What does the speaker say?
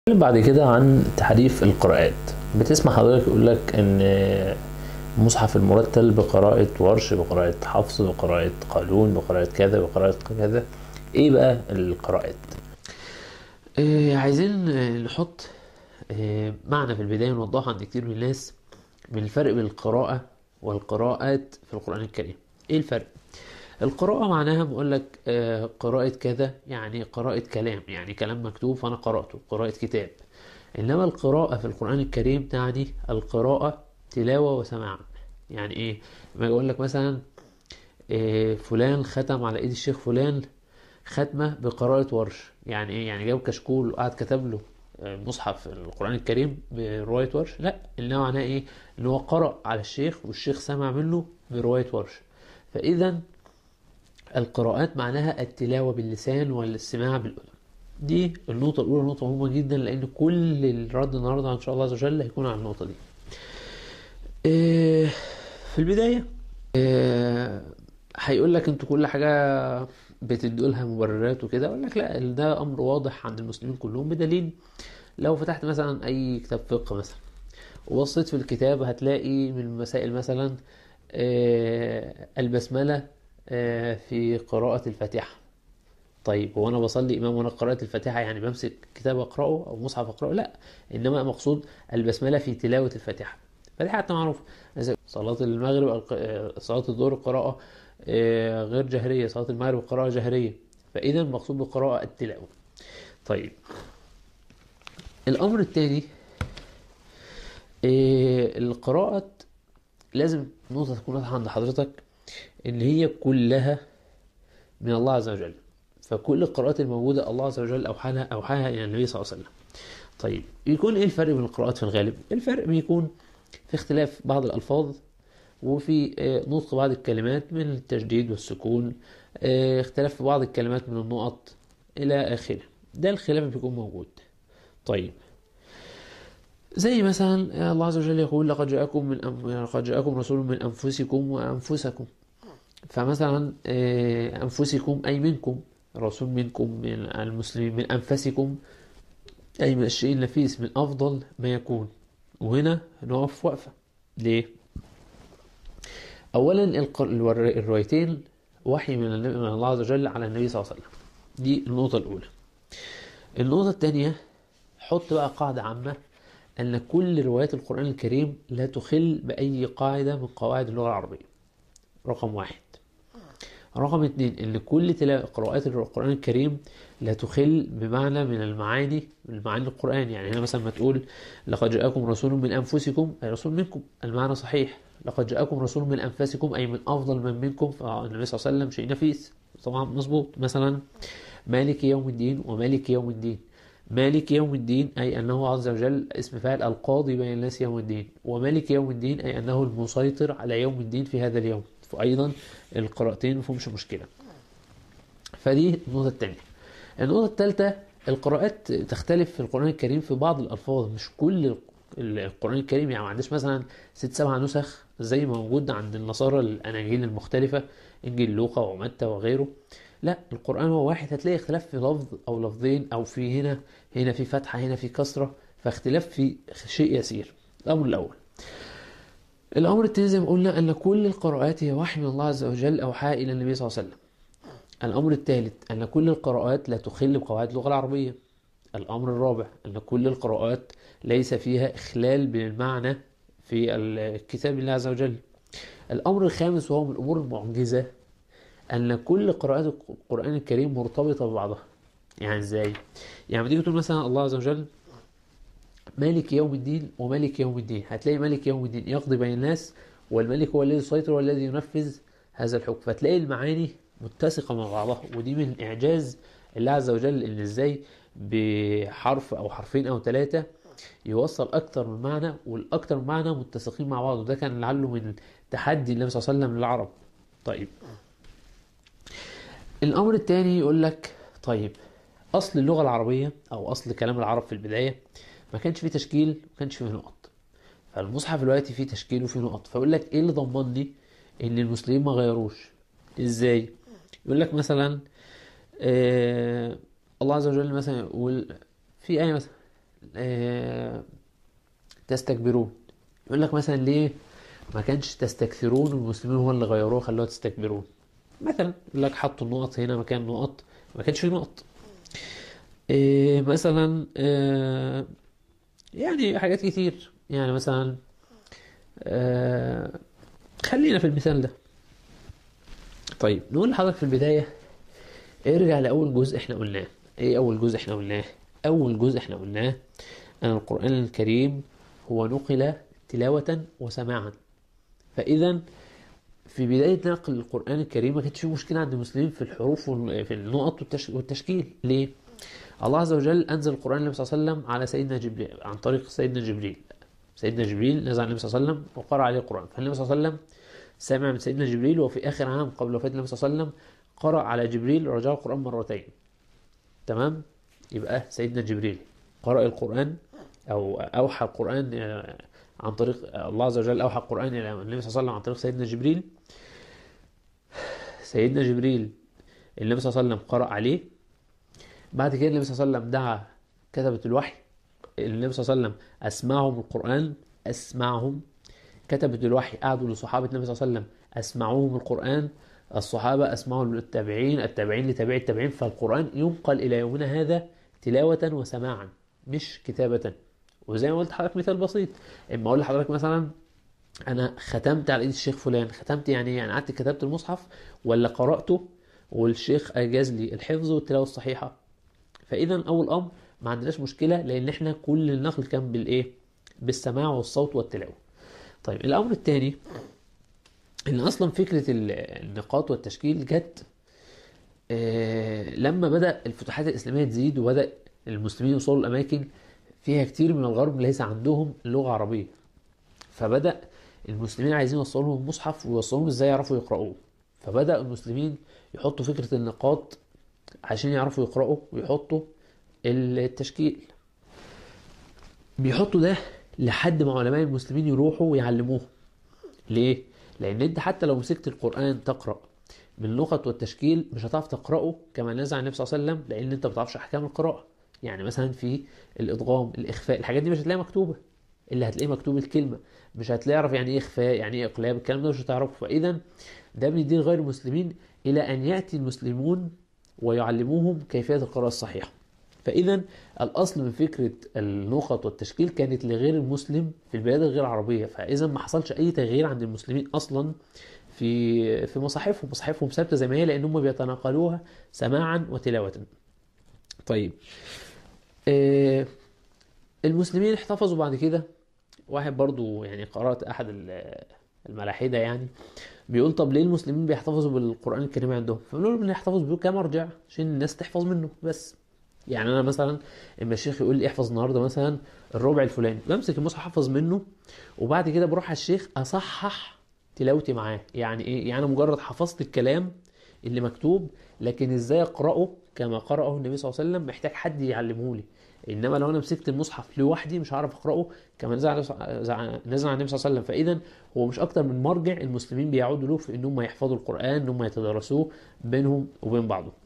نتكلم بعد كده عن تحريف القراءات بتسمع حضرتك يقول لك ان المصحف المرتل بقراءة ورش بقراءة حفص بقراءة قالون بقراءة كذا بقراءة كذا ايه بقى القراءات آه، عايزين آه، نحط آه، معنى في البداية نوضحه عند كتير من الناس من الفرق بين القراءة والقراءات في القرآن الكريم ايه الفرق؟ القراءة معناها بقول لك آه، قراءة كذا يعني قراءة كلام يعني كلام مكتوب فأنا قرأته قراءة كتاب إنما القراءة في القرآن الكريم تعني القراءة تلاوة وسماع يعني إيه؟ ما يقول لك مثلا آه، فلان ختم على إيد الشيخ فلان ختمة بقراءة ورش يعني إيه؟ يعني جاب كشكول وقعد كتب له آه، مصحف القرآن الكريم برواية ورش لا اللي هو معناه إيه؟ إن هو قرأ على الشيخ والشيخ سمع منه برواية ورش فإذا القراءات معناها التلاوة باللسان والاستماع بالأذن دي النقطة الأولى نقطة مهمة جدا لأن كل الرد النهاردة إن شاء الله عز وجل هيكون على النقطة دي إيه، في البداية إيه، هيقول لك انتوا كل حاجة بتدوا لها مبررات وكده اقول لك لا ده امر واضح عند المسلمين كلهم بدليل لو فتحت مثلا اي كتاب فقه مثلا وبصيت في الكتاب هتلاقي من المسائل مثلا آه، البسملة آه، في قراءة الفاتحة طيب هو انا بصلي امام وانا قراءة الفاتحة يعني بمسك كتاب اقراه او مصحف اقراه لا انما مقصود البسملة في تلاوة الفاتحة الفاتحة حتى معروف زي صلاة المغرب الق- آه، صلاة الظهر قراءة آه، غير جهرية صلاة المغرب قراءة جهرية فاذا المقصود بالقراءة التلاوة طيب الامر الثاني آه، القراءة لازم نقطة تكون واضحة عند حضرتك إن هي كلها من الله عز وجل فكل القراءات الموجودة الله عز وجل أوحاها أوحاها إلى النبي صلى الله عليه وسلم طيب يكون إيه الفرق بين القراءات في الغالب؟ الفرق بيكون في اختلاف بعض الألفاظ وفي آه، نطق بعض الكلمات من التشديد والسكون آه، اختلاف في بعض الكلمات من النقط إلى آخره ده الخلاف اللي بيكون موجود طيب زي مثلا الله عز وجل يقول لقد جاءكم من أم... لقد جاءكم رسول من أنفسكم وأنفسكم فمثلا آه، أنفسكم أي منكم رسول منكم من المسلمين من أنفسكم أي من الشيء النفيس من أفضل ما يكون وهنا نقف وقفة ليه؟ أولا الق- الور- الروايتين وحي من النبي- من الله عز وجل على النبي صلى الله عليه وسلم دي النقطة الأولى النقطة الثانية حط بقى قاعدة عامة أن كل روايات القرآن الكريم لا تخل بأي قاعدة من قواعد اللغة العربية رقم واحد رقم اتنين ان كل تلا- قراءات القرآن الكريم لا تخل بمعنى من المعاني من معاني القرآن يعني هنا مثلا ما تقول لقد جاءكم رسول من أنفسكم أي رسول منكم المعنى صحيح لقد جاءكم رسول من أنفسكم أي من أفضل من منكم فالنبي صلى الله عليه وسلم شيء نفيس طبعا مظبوط مثلا مالك يوم الدين ومالك يوم الدين مالك يوم الدين أي أنه عز وجل اسم فاعل القاضي بين الناس يوم الدين ومالك يوم الدين أي أنه المسيطر على يوم الدين في هذا اليوم فأيضا القراءتين مفهومش مشكلة فدي النقطة الثانية النقطة الثالثة القراءات تختلف في القرآن الكريم في بعض الألفاظ مش كل ال- القرآن الكريم يعني ما عندش مثلا ست سبع نسخ زي ما موجود عند النصارى الأناجيل المختلفة إنجيل لوقا ومتى وغيره لا القرآن هو واحد هتلاقي اختلاف في لفظ أو لفظين أو في هنا هنا في فتحة هنا في كسرة فاختلاف في شيء يسير الأمر الأول الأمر الثاني زي ما قلنا أن كل القراءات هي وحي من الله عز وجل أوحى إلى النبي صلى الله عليه وسلم الأمر الثالث أن كل القراءات لا تخل بقواعد اللغة العربية الأمر الرابع أن كل القراءات ليس فيها إخلال بالمعنى في الكتاب الله عز وجل الأمر الخامس وهو من الأمور المعجزة أن كل قراءات القرآن الكريم مرتبطة ببعضها يعني إزاي؟ يعني لما تيجي تقول مثلا الله عز وجل مالك يوم الدين ومالك يوم الدين هتلاقي مالك يوم الدين يقضي بين الناس والملك هو الذي يسيطر والذي ينفذ هذا الحكم فتلاقي المعاني متسقة مع بعضها ودي من إعجاز الله عز وجل إن إزاي بحرف أو حرفين أو ثلاثة يوصل أكتر من معنى والأكتر من معنى متسقين مع بعض وده كان لعله من تحدي النبي صلى الله عليه وسلم للعرب طيب الأمر الثاني يقول لك طيب أصل اللغة العربية أو أصل كلام العرب في البداية ما كانش فيه تشكيل ما كانش فيه نقط فالمصحف دلوقتي فيه تشكيل وفيه نقط فيقول لك ايه اللي ضمن لي ان المسلمين ما غيروش ازاي يقول لك مثلا آه الله عز وجل مثلا يقول في آية مثلا آه، تستكبرون يقول لك مثلا ليه ما كانش تستكثرون والمسلمين هو اللي غيروه خلوها تستكبرون مثلا يقول لك حطوا النقط هنا مكان نقط ما كانش في نقط إيه مثلا آه، يعني حاجات كتير يعني مثلا آه، خلينا في المثال ده طيب نقول لحضرتك في البداية ارجع لأول جزء احنا قلناه ايه أول جزء احنا قلناه أول جزء احنا قلناه أن القرآن الكريم هو نقل تلاوة وسماعا فإذا في بداية نقل القرآن الكريم ما كانش في مشكلة عند المسلمين في الحروف وال- في النقط والتش- والتشكيل ليه؟ الله عز وجل أنزل القرآن للنبي صلى الله عليه وسلم على سيدنا جبريل عن طريق سيدنا جبريل سيدنا جبريل نزل على النبي صلى الله عليه وسلم وقرأ عليه القرآن فالنبي صلى الله عليه وسلم سمع من سيدنا جبريل وفي آخر عام قبل وفاة النبي صلى الله عليه وسلم قرأ على جبريل رجاء القرآن مرتين تمام يبقى سيدنا جبريل قرأ القرآن أو أوحى القرآن آه، عن طريق الله عز وجل أوحى القرآن إلى النبي صلى الله عليه وسلم عن طريق سيدنا جبريل سيدنا جبريل النبي صلى الله عليه وسلم قرأ عليه بعد كده النبي صلى الله عليه وسلم دعا كتبة الوحي النبي صلى الله عليه وسلم أسمعهم القرآن أسمعهم كتبة الوحي قعدوا لصحابة النبي صلى الله عليه وسلم أسمعوهم القرآن الصحابة أسمعوا للتابعين التابعين لتابعي التابعين فالقرآن ينقل إلى يومنا هذا تلاوة وسماعا مش كتابة وزي ما قلت لحضرتك مثال بسيط اما اقول لحضرتك مثلا انا ختمت على ايد الشيخ فلان ختمت يعني ايه يعني قعدت كتبت المصحف ولا قرأته والشيخ اجاز لي الحفظ والتلاوة الصحيحة فاذا اول امر ما عندناش مشكلة لان احنا كل النقل كان بالايه بالسماع والصوت والتلاوة طيب الامر الثاني ان اصلا فكرة ال- النقاط والتشكيل جت آه، لما بدأ الفتوحات الإسلامية تزيد وبدأ المسلمين يوصلوا لأماكن فيها كتير من الغرب ليس عندهم لغة عربية فبدأ المسلمين عايزين يوصلوا لهم المصحف ويوصلوا لهم ازاي يعرفوا يقرأوه فبدأ المسلمين يحطوا فكرة النقاط عشان يعرفوا يقرأوا ويحطوا التشكيل بيحطوا ده لحد ما علماء المسلمين يروحوا ويعلموه ليه؟ لأن أنت حتى لو مسكت القرآن تقرأ باللغة والتشكيل مش هتعرف تقرأه كما نزل عن النبي صلى الله عليه وسلم لأن أنت ما بتعرفش أحكام القراءة يعني مثلا في الإدغام الإخفاء الحاجات دي مش هتلاقيها مكتوبة اللي هتلاقيه مكتوب الكلمة مش هتعرف يعني إيه إخفاء يعني إيه إقلاب الكلام ده مش هتعرفه فإذا ده بيدين غير المسلمين إلى أن يأتي المسلمون ويعلموهم كيفية القراءة الصحيحة فإذا الأصل من فكرة النقط والتشكيل كانت لغير المسلم في البلاد الغير عربية فإذا ما حصلش أي تغيير عند المسلمين أصلا في في مصاحفهم مصاحفهم ثابتة زي ما هي لأن هم بيتناقلوها سماعا وتلاوة طيب آه، المسلمين احتفظوا بعد كده واحد برضو يعني قرأت أحد ال- الملاحدة يعني بيقول طب ليه المسلمين بيحتفظوا بالقرآن الكريم عندهم فبيقولوا لهم بنحتفظ بيه كمرجع عشان الناس تحفظ منه بس يعني انا مثلا اما الشيخ يقول لي احفظ النهارده مثلا الربع الفلاني بمسك المصحف احفظ منه وبعد كده بروح على الشيخ اصحح تلاوتي معاه يعني ايه يعني أنا مجرد حفظت الكلام اللي مكتوب لكن ازاي اقراه كما قرأه النبي صلى الله عليه وسلم محتاج حد يعلمه لي انما لو انا مسكت المصحف لوحدي مش هعرف اقراه كما نزل على نزل على النبي صلى الله عليه وسلم فاذا هو مش اكتر من مرجع المسلمين بيعودوا له في انهم يحفظوا القران انهم يتدارسوه بينهم وبين بعضهم